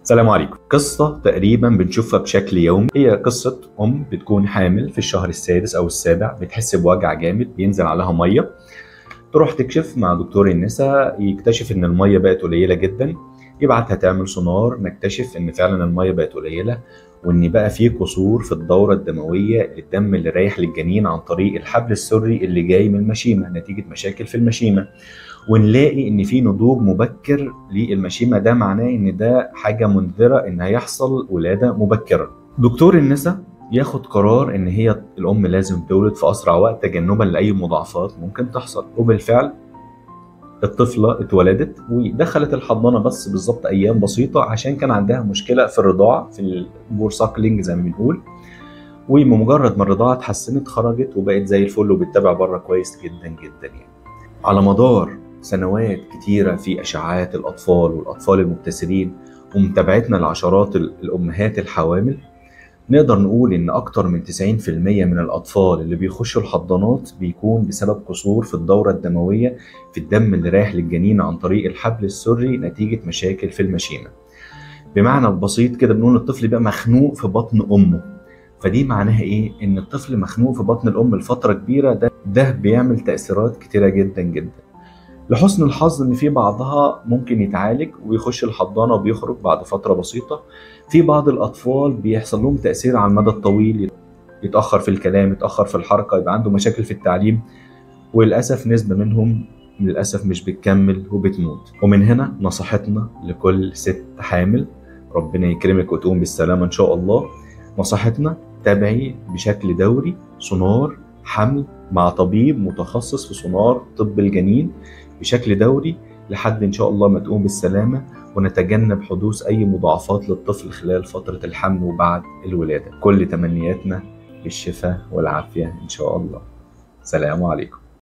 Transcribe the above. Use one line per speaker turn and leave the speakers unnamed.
السلام عليكم قصة تقريبا بنشوفها بشكل يومي هي قصة أم بتكون حامل في الشهر السادس أو السابع بتحس بوجع جامد بينزل عليها مية تروح تكشف مع دكتور النساء يكتشف إن المية بقت قليلة جدا يبعتها تعمل سونار نكتشف إن فعلا المية بقت قليلة وإن بقى في قصور في الدورة الدموية للدم اللي رايح للجنين عن طريق الحبل السري اللي جاي من المشيمة نتيجة مشاكل في المشيمة ونلاقي ان في نضوج مبكر للمشيمه ده معناه ان ده حاجه منذره ان هيحصل ولاده مبكره دكتور النساء ياخد قرار ان هي الام لازم تولد في اسرع وقت تجنبا لاي مضاعفات ممكن تحصل وبالفعل الطفله اتولدت ودخلت الحضانه بس بالظبط ايام بسيطه عشان كان عندها مشكله في الرضاعه في البورساكلينج زي ما بنقول وبمجرد ما الرضاعه اتحسنت خرجت وبقت زي الفل وبتتابع بره كويس جدا جدا يعني على مدار سنوات كتيرة في أشعاعات الأطفال والأطفال المبتسرين ومتابعتنا لعشرات الأمهات الحوامل نقدر نقول إن أكتر من 90% من الأطفال اللي بيخشوا الحضانات بيكون بسبب قصور في الدورة الدموية في الدم اللي رايح للجنين عن طريق الحبل السري نتيجة مشاكل في المشيمة بمعنى بسيط كده بنقول الطفل بقى مخنوق في بطن أمه فدي معناها ايه ان الطفل مخنوق في بطن الام لفتره كبيره ده ده بيعمل تاثيرات كتيره جدا جدا لحسن الحظ ان في بعضها ممكن يتعالج ويخش الحضانه وبيخرج بعد فتره بسيطه في بعض الاطفال بيحصل لهم تاثير على المدى الطويل يتاخر في الكلام يتاخر في الحركه يبقى عنده مشاكل في التعليم وللاسف نسبه منهم للاسف مش بتكمل وبتموت ومن هنا نصيحتنا لكل ست حامل ربنا يكرمك وتقوم بالسلامه ان شاء الله نصيحتنا تابعي بشكل دوري سونار حمل مع طبيب متخصص في سونار طب الجنين بشكل دوري لحد ان شاء الله ما تقوم بالسلامه ونتجنب حدوث اي مضاعفات للطفل خلال فتره الحمل وبعد الولاده كل تمنياتنا بالشفاء والعافيه ان شاء الله سلام عليكم